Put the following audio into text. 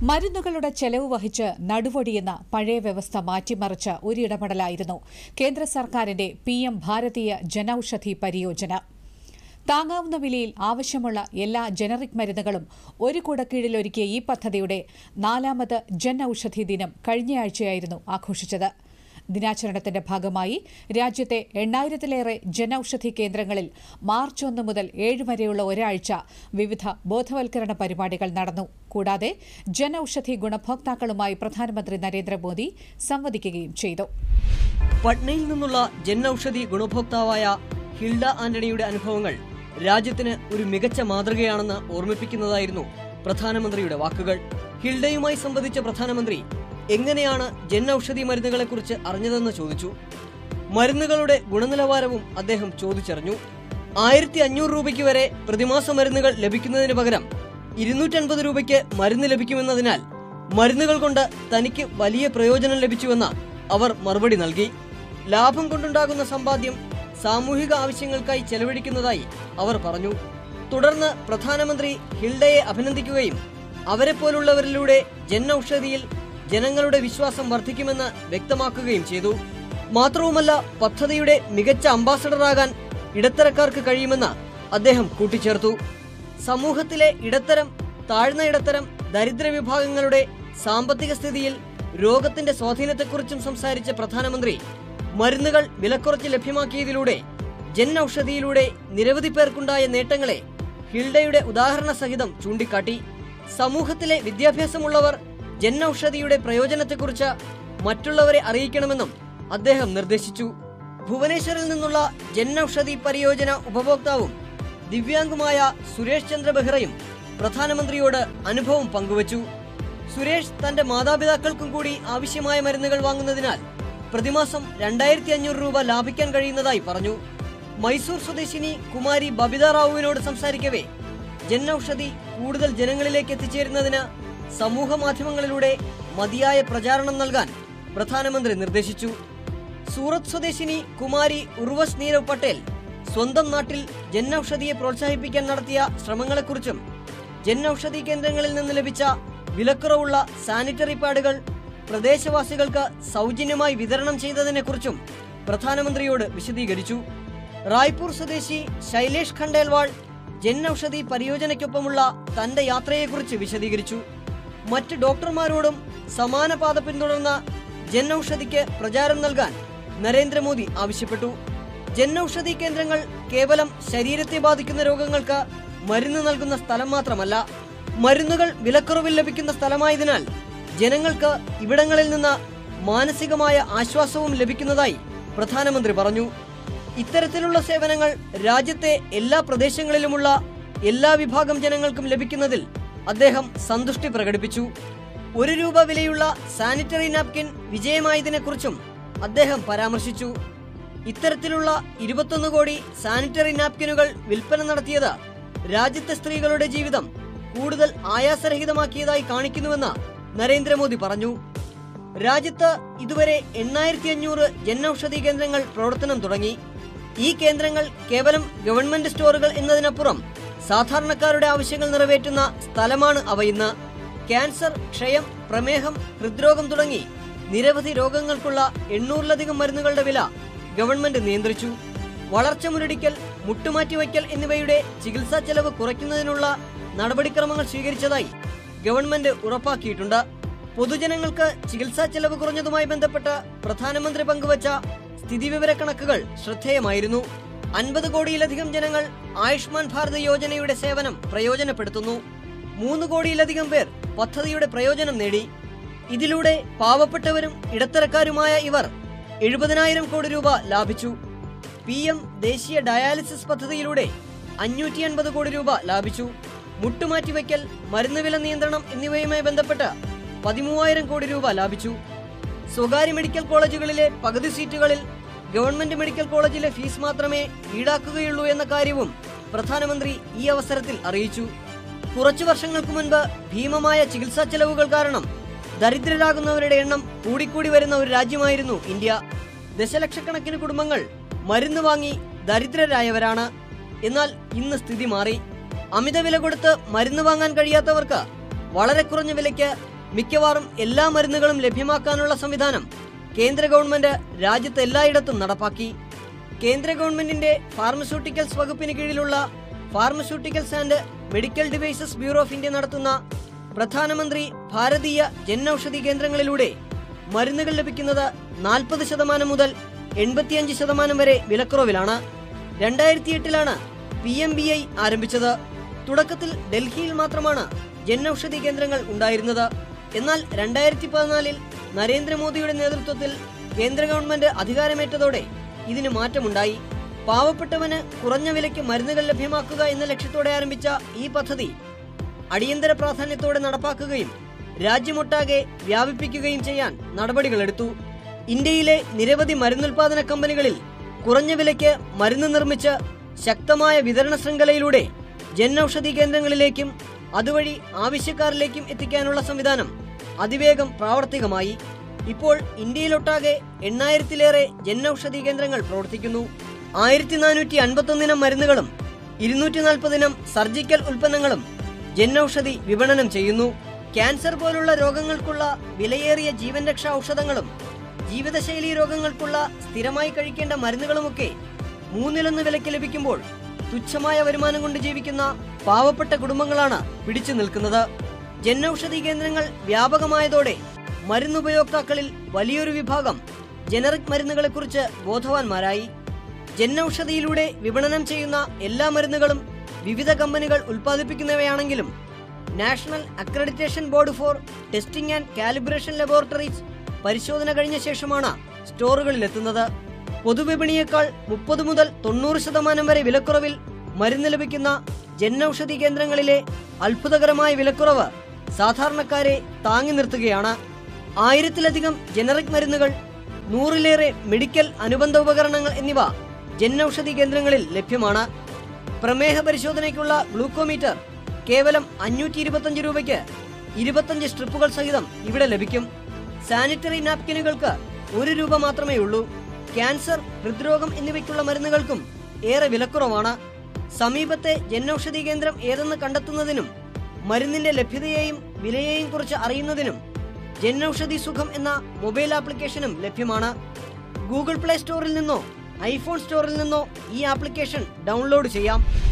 മരുന്നുകളുടെ ചെലവ് വഹിച്ച് നടുവൊടിയുന്ന പഴയ വ്യവസ്ഥ മാറ്റിമറിച്ച ഒരു ഇടപെടലായിരുന്നു കേന്ദ്ര സർക്കാരിന്റെ പി എം ഭാരതീയ ജനൌഷധി പരിയോജന താങ്ങാവുന്ന വിലയിൽ ആവശ്യമുള്ള എല്ലാ ജനറിക് മരുന്നുകളും ഒരു കുടക്കീഴിലൊരുക്കിയ ഈ പദ്ധതിയുടെ നാലാമത് ജൻ ഔഷധി ദിനം കഴിഞ്ഞയാഴ്ചയായിരുന്നു ആഘോഷിച്ചത് ദിനാചരണത്തിന്റെ ഭാഗമായി രാജ്യത്തെ എണ്ണായിരത്തിലേറെ ജനൌഷധി കേന്ദ്രങ്ങളിൽ മാർച്ച് ഒന്ന് മുതൽ ഏഴ് വരെയുള്ള ഒരാഴ്ച വിവിധ ബോധവൽക്കരണ പരിപാടികൾ നടന്നു കൂടാതെ ജനൌഷധി ഗുണഭോക്താക്കളുമായി പ്രധാനമന്ത്രി നരേന്ദ്രമോദി സംവദിക്കുകയും ചെയ്തു പട്നയിൽ നിന്നുള്ള ജൻ ഔഷധി ഗുണഭോക്താവായ ഹിൽഡ ആന്റണിയുടെ അനുഭവങ്ങൾ രാജ്യത്തിന് ഒരു മികച്ച മാതൃകയാണെന്ന് ഓർമ്മിപ്പിക്കുന്നതായിരുന്നു പ്രധാനമന്ത്രിയുടെ വാക്കുകൾ ഹിൽഡയുമായി സംവദിച്ച പ്രധാനമന്ത്രി എങ്ങനെയാണ് ജൻ ഔഷധി മരുന്നുകളെക്കുറിച്ച് അറിഞ്ഞതെന്ന് ചോദിച്ചു മരുന്നുകളുടെ ഗുണനിലവാരവും അദ്ദേഹം ചോദിച്ചറിഞ്ഞു ആയിരത്തി അഞ്ഞൂറ് രൂപയ്ക്ക് വരെ പ്രതിമാസ മരുന്നുകൾ ലഭിക്കുന്നതിന് പകരം ഇരുന്നൂറ്റൻപത് രൂപയ്ക്ക് മരുന്ന് ലഭിക്കുമെന്നതിനാൽ മരുന്നുകൾ കൊണ്ട് തനിക്ക് വലിയ പ്രയോജനം ലഭിച്ചുവെന്ന് അവർ മറുപടി നൽകി ലാഭം കൊണ്ടുണ്ടാകുന്ന സമ്പാദ്യം സാമൂഹിക ആവശ്യങ്ങൾക്കായി ചെലവഴിക്കുന്നതായി അവർ പറഞ്ഞു തുടർന്ന് പ്രധാനമന്ത്രി ഹിൽഡയെ അഭിനന്ദിക്കുകയും അവരെ പോലുള്ളവരിലൂടെ ജൻ ഔഷധിയിൽ ജനങ്ങളുടെ വിശ്വാസം വർദ്ധിക്കുമെന്ന് വ്യക്തമാക്കുകയും ചെയ്തു മാത്രവുമല്ല പദ്ധതിയുടെ മികച്ച അംബാസഡറാകാൻ ഇടത്തരക്കാർക്ക് കഴിയുമെന്ന് അദ്ദേഹം കൂട്ടിച്ചേർത്തു സമൂഹത്തിലെ ഇടത്തരം താഴ്ന്ന ഇടത്തരം ദരിദ്ര വിഭാഗങ്ങളുടെ സാമ്പത്തിക സ്ഥിതിയിൽ രോഗത്തിന്റെ സ്വാധീനത്തെക്കുറിച്ചും സംസാരിച്ച പ്രധാനമന്ത്രി മരുന്നുകൾ വിലക്കുറച്ച് ലഭ്യമാക്കിയതിലൂടെ ജൻ ഔഷധിയിലൂടെ നിരവധി പേർക്കുണ്ടായ നേട്ടങ്ങളെ ഹിൽഡയുടെ ഉദാഹരണ സഹിതം ചൂണ്ടിക്കാട്ടി സമൂഹത്തിലെ വിദ്യാഭ്യാസമുള്ളവർ ജൻ ഔഷധിയുടെ പ്രയോജനത്തെക്കുറിച്ച് മറ്റുള്ളവരെ അറിയിക്കണമെന്നും അദ്ദേഹം നിർദ്ദേശിച്ചു ഭുവനേശ്വറിൽ നിന്നുള്ള ജൻ ഔഷധി പരിയോജന ഉപഭോക്താവും ദിവ്യാംഗുമായ സുരേഷ് ചന്ദ്ര ബെഹ്റയും പ്രധാനമന്ത്രിയോട് അനുഭവം പങ്കുവച്ചു സുരേഷ് തന്റെ മാതാപിതാക്കൾക്കും കൂടി ആവശ്യമായ മരുന്നുകൾ വാങ്ങുന്നതിനാൽ പ്രതിമാസം രണ്ടായിരത്തി അഞ്ഞൂറ് രൂപ ലാഭിക്കാൻ കഴിയുന്നതായി പറഞ്ഞു മൈസൂർ സ്വദേശിനി കുമാരി ബബിത റാവുവിനോട് സംസാരിക്കവേ ജൻ ഔഷധി കൂടുതൽ ജനങ്ങളിലേക്ക് എത്തിച്ചേരുന്നതിന് സമൂഹ മാധ്യമങ്ങളിലൂടെ മതിയായ പ്രചാരണം നൽകാൻ പ്രധാനമന്ത്രി നിർദ്ദേശിച്ചു സൂറത്ത് സ്വദേശിനി കുമാരി ഉർവസ് നീരവ് പട്ടേൽ സ്വന്തം നാട്ടിൽ ജൻ ഔഷധിയെ പ്രോത്സാഹിപ്പിക്കാൻ നടത്തിയ ശ്രമങ്ങളെക്കുറിച്ചും ജൻ ഔഷധി കേന്ദ്രങ്ങളിൽ നിന്ന് ലഭിച്ച വിലക്കുറവുള്ള സാനിറ്ററി പാഡുകൾ പ്രദേശവാസികൾക്ക് സൗജന്യമായി വിതരണം ചെയ്തതിനെക്കുറിച്ചും പ്രധാനമന്ത്രിയോട് വിശദീകരിച്ചു റായ്പൂർ സ്വദേശി ശൈലേഷ് ഖണ്ടേൽവാൾ ജൻ ഔഷധി പരിയോജനയ്ക്കൊപ്പമുള്ള തന്റെ യാത്രയെക്കുറിച്ച് വിശദീകരിച്ചു മറ്റ് ഡോക്ടർമാരോടും സമാന പാത പിന്തുടർന്ന ജൻ ഔഷധിക്ക് പ്രചാരം നൽകാൻ നരേന്ദ്രമോദി ആവശ്യപ്പെട്ടു ജൻ ഔഷധി കേന്ദ്രങ്ങൾ കേവലം ശരീരത്തെ ബാധിക്കുന്ന രോഗങ്ങൾക്ക് മരുന്ന് നൽകുന്ന സ്ഥലം മാത്രമല്ല മരുന്നുകൾ വിലക്കുറവിൽ ലഭിക്കുന്ന സ്ഥലമായതിനാൽ ജനങ്ങൾക്ക് ഇവിടങ്ങളിൽ നിന്ന് മാനസികമായ ആശ്വാസവും ലഭിക്കുന്നതായി പ്രധാനമന്ത്രി പറഞ്ഞു ഇത്തരത്തിലുള്ള സേവനങ്ങൾ രാജ്യത്തെ എല്ലാ പ്രദേശങ്ങളിലുമുള്ള എല്ലാ വിഭാഗം ജനങ്ങൾക്കും ലഭിക്കുന്നതിൽ അദ്ദേഹം സന്തുഷ്ടി പ്രകടിപ്പിച്ചു ഒരു രൂപ വിലയുള്ള സാനിറ്ററി നാപ്കിൻ വിജയമായതിനെക്കുറിച്ചും അദ്ദേഹം പരാമർശിച്ചു ഇത്തരത്തിലുള്ള ഇരുപത്തൊന്ന് കോടി സാനിറ്ററി നാപ്കിനുകൾ വിൽപ്പന നടത്തിയത് രാജ്യത്തെ സ്ത്രീകളുടെ ജീവിതം കൂടുതൽ ആയാസരഹിതമാക്കിയതായി കാണിക്കുന്നുവെന്ന് നരേന്ദ്രമോദി പറഞ്ഞു രാജ്യത്ത് ഇതുവരെ എണ്ണായിരത്തി അഞ്ഞൂറ് ജനൌഷധി കേന്ദ്രങ്ങൾ പ്രവർത്തനം തുടങ്ങി ഈ കേന്ദ്രങ്ങൾ കേവലം ഗവൺമെന്റ് സ്റ്റോറുകൾ എന്നതിനപ്പുറം സാധാരണക്കാരുടെ ആവശ്യങ്ങൾ നിറവേറ്റുന്ന സ്ഥലമാണ് അവ ഇന്ന് ക്യാൻസർ ക്ഷയം പ്രമേഹം ഹൃദ്രോഗം തുടങ്ങി നിരവധി രോഗങ്ങൾക്കുള്ള എണ്ണൂറിലധികം മരുന്നുകളുടെ വില ഗവൺമെന്റ് നിയന്ത്രിച്ചു വളർച്ച മുരടിക്കൽ മുട്ടുമാറ്റിവയ്ക്കൽ എന്നിവയുടെ ചികിത്സാ ചെലവ് കുറയ്ക്കുന്നതിനുള്ള നടപടിക്രമങ്ങൾ സ്വീകരിച്ചതായി ഗവൺമെന്റ് ഉറപ്പാക്കിയിട്ടുണ്ട് പൊതുജനങ്ങൾക്ക് ചികിത്സാ ചെലവ് കുറഞ്ഞതുമായി ബന്ധപ്പെട്ട് പ്രധാനമന്ത്രി പങ്കുവച്ച സ്ഥിതിവിവരക്കണക്കുകൾ ശ്രദ്ധേയമായിരുന്നു അൻപത് കോടിയിലധികം ജനങ്ങൾ ആയുഷ്മാൻ ഭാരത് യോജനയുടെ സേവനം പ്രയോജനപ്പെടുത്തുന്നു മൂന്ന് കോടിയിലധികം പേർ പദ്ധതിയുടെ പ്രയോജനം നേടി ഇതിലൂടെ പാവപ്പെട്ടവരും ഇടത്തരക്കാരുമായ ഇവർ എഴുപതിനായിരം കോടി രൂപ ലാഭിച്ചു പി എം ദേശീയ ഡയാലിസിസ് പദ്ധതിയിലൂടെ അഞ്ഞൂറ്റി അൻപത് കോടി രൂപ ലാഭിച്ചു മുട്ടുമാറ്റിവയ്ക്കൽ മരുന്ന് വില നിയന്ത്രണം എന്നിവയുമായി ബന്ധപ്പെട്ട് പതിമൂവായിരം കോടി രൂപ ലാഭിച്ചു സ്വകാര്യ മെഡിക്കൽ കോളേജുകളിലെ പകുതി സീറ്റുകളിൽ ഗവൺമെന്റ് മെഡിക്കൽ കോളേജിലെ ഫീസ് മാത്രമേ ഈടാക്കുകയുള്ളൂ എന്ന കാര്യവും പ്രധാനമന്ത്രി ഈ അവസരത്തിൽ അറിയിച്ചു കുറച്ചു വർഷങ്ങൾക്ക് മുൻപ് ഭീമമായ ചികിത്സാ ചെലവുകൾ കാരണം ദരിദ്രരാകുന്നവരുടെ എണ്ണം കൂടിക്കൂടി വരുന്ന ഒരു രാജ്യമായിരുന്നു ഇന്ത്യ ദശലക്ഷക്കണക്കിന് കുടുംബങ്ങൾ മരുന്ന് വാങ്ങി ദരിദ്രരായവരാണ് എന്നാൽ ഇന്ന് സ്ഥിതി മാറി അമിത വില കൊടുത്ത് മരുന്ന് വാങ്ങാൻ കഴിയാത്തവർക്ക് വളരെ കുറഞ്ഞ വിലയ്ക്ക് മിക്കവാറും എല്ലാ മരുന്നുകളും ലഭ്യമാക്കാനുള്ള സംവിധാനം കേന്ദ്ര ഗവൺമെന്റ് രാജ്യത്ത് എല്ലായിടത്തും നടപ്പാക്കി കേന്ദ്ര ഗവൺമെന്റിന്റെ ഫാർമസ്യൂട്ടിക്കൽസ് വകുപ്പിന് കീഴിലുള്ള pharmaceuticals and medical devices bureau of India നടത്തുന്ന പ്രധാനമന്ത്രി ഭാരതീയ ജൻ ഔഷധി കേന്ദ്രങ്ങളിലൂടെ മരുന്നുകൾ ലഭിക്കുന്നത് നാൽപ്പത് ശതമാനം മുതൽ എൺപത്തിയഞ്ച് ശതമാനം വരെ വിലക്കുറവിലാണ് രണ്ടായിരത്തി എട്ടിലാണ് പി എം ബി ഐ ആരംഭിച്ചത് തുടക്കത്തിൽ ഡൽഹിയിൽ മാത്രമാണ് ജൻ ഔഷധി കേന്ദ്രങ്ങൾ ഉണ്ടായിരുന്നത് എന്നാൽ രണ്ടായിരത്തി പതിനാലിൽ നരേന്ദ്രമോദിയുടെ നേതൃത്വത്തിൽ കേന്ദ്ര ഗവൺമെന്റ് അധികാരമേറ്റതോടെ ഇതിന് മാറ്റമുണ്ടായി പാവപ്പെട്ടവന് കുറഞ്ഞ വിലയ്ക്ക് മരുന്നുകൾ ലഭ്യമാക്കുക എന്ന ലക്ഷ്യത്തോടെ ആരംഭിച്ച ഈ പദ്ധതി അടിയന്തര പ്രാധാന്യത്തോടെ നടപ്പാക്കുകയും രാജ്യമൊട്ടാകെ വ്യാപിപ്പിക്കുകയും ചെയ്യാൻ നടപടികളെടുത്തു ഇന്ത്യയിലെ നിരവധി മരുന്നുൽപാദന കമ്പനികളിൽ കുറഞ്ഞ വിലയ്ക്ക് മരുന്ന് നിർമ്മിച്ച് ശക്തമായ വിതരണ ശൃംഖലയിലൂടെ ജൻ ഔഷധി കേന്ദ്രങ്ങളിലേക്കും അതുവഴി ആവശ്യക്കാരിലേക്കും എത്തിക്കാനുള്ള സംവിധാനം അതിവേഗം പ്രാവർത്തികമായി ഇപ്പോൾ ഇന്ത്യയിലൊട്ടാകെ എണ്ണായിരത്തിലേറെ ജൻ ഔഷധി കേന്ദ്രങ്ങൾ പ്രവർത്തിക്കുന്നു ആയിരത്തി നാനൂറ്റി അൻപത്തൊന്നിനം മരുന്നുകളും ഇരുന്നൂറ്റി നാൽപ്പതിനം സർജിക്കൽ ഉൽപ്പന്നങ്ങളും ജൻ ഔഷധി വിപണനം ചെയ്യുന്നു ക്യാൻസർ പോലുള്ള രോഗങ്ങൾക്കുള്ള വിലയേറിയ ജീവൻ രക്ഷാ ഔഷധങ്ങളും ജീവിതശൈലി രോഗങ്ങൾക്കുള്ള സ്ഥിരമായി കഴിക്കേണ്ട മരുന്നുകളുമൊക്കെ മൂന്നിലൊന്ന് വിലയ്ക്ക് ലഭിക്കുമ്പോൾ തുച്ഛമായ വരുമാനം കൊണ്ട് ജീവിക്കുന്ന പാവപ്പെട്ട കുടുംബങ്ങളാണ് പിടിച്ചു നിൽക്കുന്നത് ജൻ ഔഷധി കേന്ദ്രങ്ങൾ വ്യാപകമായതോടെ മരുന്നുപയോക്താക്കളിൽ വലിയൊരു വിഭാഗം ജനറിക് മരുന്നുകളെക്കുറിച്ച് ബോധവാന്മാരായി ജൻ ഔഷധിയിലൂടെ വിപണനം ചെയ്യുന്ന എല്ലാ മരുന്നുകളും വിവിധ കമ്പനികൾ ഉൽപ്പാദിപ്പിക്കുന്നവയാണെങ്കിലും National Accreditation Board for Testing and Calibration Laboratories പരിശോധന കഴിഞ്ഞ ശേഷമാണ് സ്റ്റോറുകളിൽ എത്തുന്നത് പൊതുവിപണിയേക്കാൾ മുപ്പത് മുതൽ തൊണ്ണൂറ് ശതമാനം വരെ വിലക്കുറവിൽ മരുന്ന് ലഭിക്കുന്ന ജൻ ഔഷധി കേന്ദ്രങ്ങളിലെ അത്ഭുതകരമായ വിലക്കുറവ് സാധാരണക്കാരെ താങ്ങി നിർത്തുകയാണ് ആയിരത്തിലധികം ജനറിക് മരുന്നുകൾ നൂറിലേറെ മെഡിക്കൽ അനുബന്ധ ഉപകരണങ്ങൾ എന്നിവ ജൻ ഔഷധി കേന്ദ്രങ്ങളിൽ ലഭ്യമാണ് പ്രമേഹ പരിശോധനയ്ക്കുള്ള ഗ്ലൂക്കോമീറ്റർ കേവലം അഞ്ഞൂറ്റി ഇരുപത്തഞ്ച് രൂപയ്ക്ക് ഇരുപത്തഞ്ച് സ്ട്രിപ്പുകൾ സഹിതം ഇവിടെ ലഭിക്കും സാനിറ്ററി നാപ്കിനുകൾക്ക് ഒരു രൂപ മാത്രമേ ഉള്ളൂ ക്യാൻസർ ഹൃദ്രോഗം എന്നിവയ്ക്കുള്ള മരുന്നുകൾക്കും ഏറെ വിലക്കുറവാണ് സമീപത്തെ ജനൌഷധി കേന്ദ്രം ഏതെന്ന് കണ്ടെത്തുന്നതിനും മരുന്നിന്റെ ലഭ്യതയെയും വിലയെയും കുറിച്ച് അറിയുന്നതിനും ജനൌഷധി സുഖം എന്ന മൊബൈൽ ആപ്ലിക്കേഷനും ലഭ്യമാണ് ഗൂഗിൾ പ്ലേ സ്റ്റോറിൽ നിന്നോ ഐഫോൺ സ്റ്റോറിൽ നിന്നോ ഈ ആപ്ലിക്കേഷൻ ഡൗൺലോഡ് ചെയ്യാം